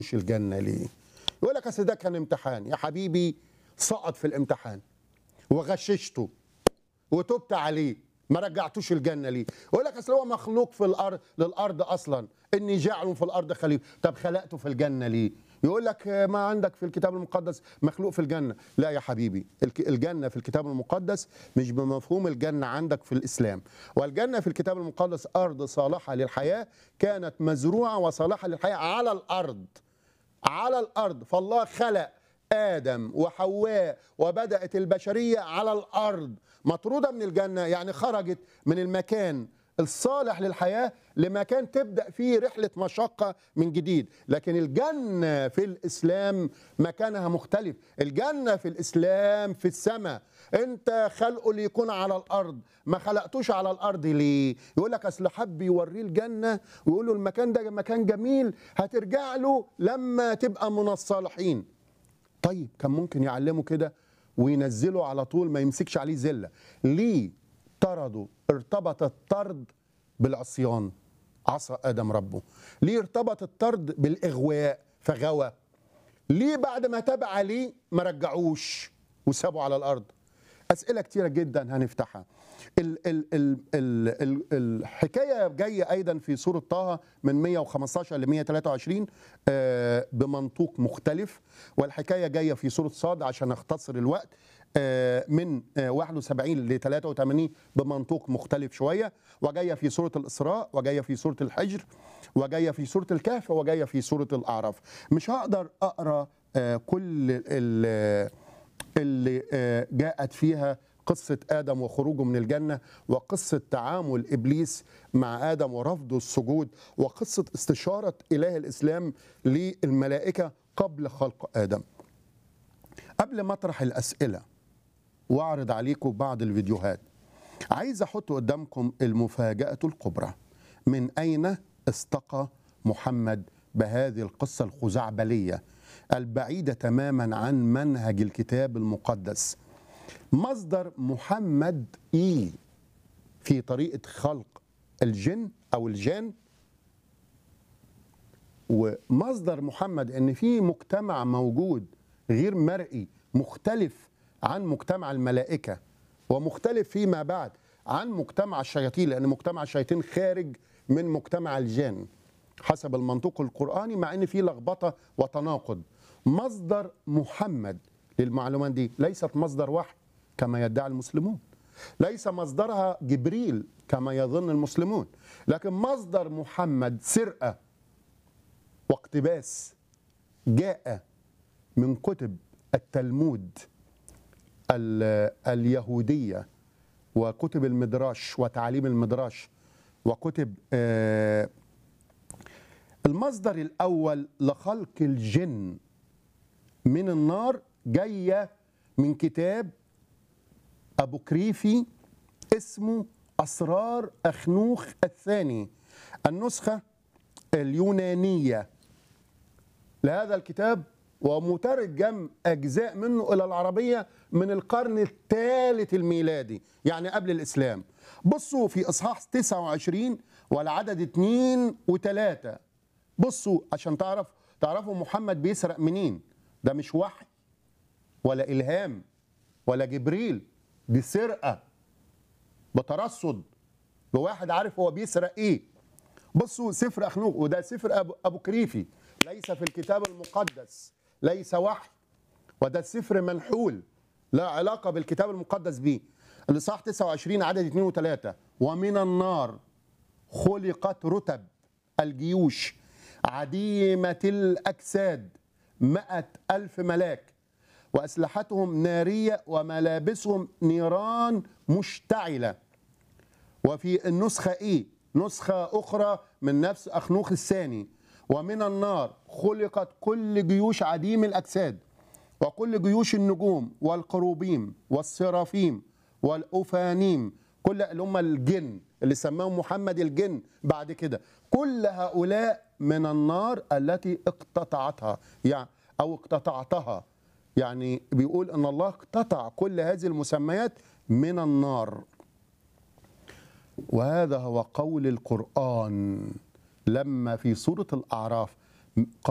مش الجنه ليه يقول لك اصل ده كان امتحان يا حبيبي سقط في الامتحان وغششته وتبت عليه ما رجعتوش الجنه ليه يقول لك اصل هو مخلوق في الارض للارض اصلا اني جعل في الارض خليفه طب خلقته في الجنه ليه يقول لك ما عندك في الكتاب المقدس مخلوق في الجنه لا يا حبيبي الك- الجنه في الكتاب المقدس مش بمفهوم الجنه عندك في الاسلام والجنه في الكتاب المقدس ارض صالحه للحياه كانت مزروعه وصالحه للحياه على الارض على الارض فالله خلق ادم وحواء وبدات البشريه على الارض مطروده من الجنه يعني خرجت من المكان الصالح للحياه لمكان تبدا فيه رحله مشقه من جديد لكن الجنه في الاسلام مكانها مختلف الجنه في الاسلام في السماء انت خلقه ليكون على الارض ما خلقتوش على الارض ليه يقول لك اصل حب يوريه الجنه ويقول له المكان ده مكان جميل هترجع له لما تبقى من الصالحين طيب كان ممكن يعلمه كده وينزله على طول ما يمسكش عليه زله ليه طردوا ارتبط الطرد بالعصيان عصى ادم ربه ليه ارتبط الطرد بالاغواء فغوى ليه بعد ما تاب عليه ما رجعوش وسابه على الارض اسئله كتيره جدا هنفتحها ال ال ال ال ال الحكايه جايه ايضا في سوره طه من 115 ل 123 آه، بمنطوق مختلف والحكايه جايه في سوره صاد عشان اختصر الوقت آه، من آه، 71 ل 83 بمنطوق مختلف شويه وجايه في سوره الاسراء وجايه في سوره الحجر وجايه في سوره الكهف وجايه في سوره الاعراف مش هقدر اقرا آه، كل ال- اللي آه، جاءت فيها قصة آدم وخروجه من الجنة وقصة تعامل إبليس مع آدم ورفضه السجود وقصة استشارة إله الإسلام للملائكة قبل خلق آدم قبل ما أطرح الأسئلة وأعرض عليكم بعض الفيديوهات عايز أحط قدامكم المفاجأة الكبرى من أين استقى محمد بهذه القصة الخزعبلية البعيدة تماما عن منهج الكتاب المقدس مصدر محمد إيه في طريقة خلق الجن أو الجان ومصدر محمد ان في مجتمع موجود غير مرئي مختلف عن مجتمع الملائكه ومختلف فيما بعد عن مجتمع الشياطين لان مجتمع الشياطين خارج من مجتمع الجان حسب المنطوق القراني مع ان في لخبطه وتناقض مصدر محمد للمعلومات دي ليست مصدر وحي كما يدعي المسلمون ليس مصدرها جبريل كما يظن المسلمون لكن مصدر محمد سرقه واقتباس جاء من كتب التلمود ال- اليهودية وكتب المدراش وتعاليم المدراش وكتب آه، المصدر الأول لخلق الجن من النار جاية من كتاب أبو كريفي اسمه أسرار أخنوخ الثاني النسخة اليونانية لهذا الكتاب ومترجم أجزاء منه إلى العربية من القرن الثالث الميلادي يعني قبل الإسلام بصوا في إصحاح 29 والعدد 2 و3 بصوا عشان تعرف تعرفوا محمد بيسرق منين ده مش وحي ولا إلهام ولا جبريل دي سرقة بترصد بواحد عارف هو بيسرق ايه بصوا سفر اخنوخ وده سفر ابو, أبو كريفي ليس في الكتاب المقدس ليس وحي وده السفر منحول لا علاقه بالكتاب المقدس به الاصحاح 29 عدد 2 و3 ومن النار خلقت رتب الجيوش عديمة الأجساد مئة ألف ملاك وأسلحتهم نارية وملابسهم نيران مشتعلة وفي النسخة إيه؟ نسخة أخرى من نفس أخنوخ الثاني ومن النار خلقت كل جيوش عديم الأجساد وكل جيوش النجوم والقروبيم والسرافيم والأفانيم كل اللي هم الجن اللي سماهم محمد الجن بعد كده كل هؤلاء من النار التي اقتطعتها يعني أو اقتطعتها يعني بيقول أن الله اقتطع كل هذه المسميات من النار وهذا هو قول القرآن لما في سورة الأعراف